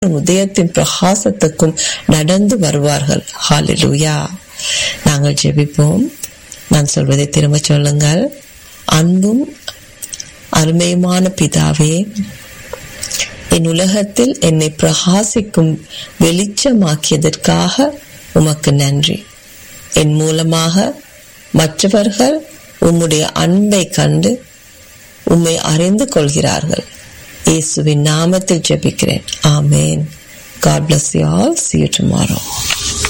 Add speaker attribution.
Speaker 1: உதயத்தின் பிரகாசத்துக்கும் நடந்து வருவார்கள் ஹalleluya நாங்கள் ஜெபிப்போம் நான் சொல்வதை திரும்ப சொல்லுங்கள் அன்பும் அருமையுமான பிதாவே என் உலகத்தில் என்னை பிரகாசிக்கும் வெளிச்சமாக்கியதற்காக உமக்கு நன்றி என் மூலமாக மற்றவர்கள் உம்முடைய அன்பை கண்டு உம்மை அறிந்து கொள்கிறார்கள் இயேசுவின் நாமத்தில் ஜெபிக்கிறேன் ஆமேன் God bless you all. See you tomorrow.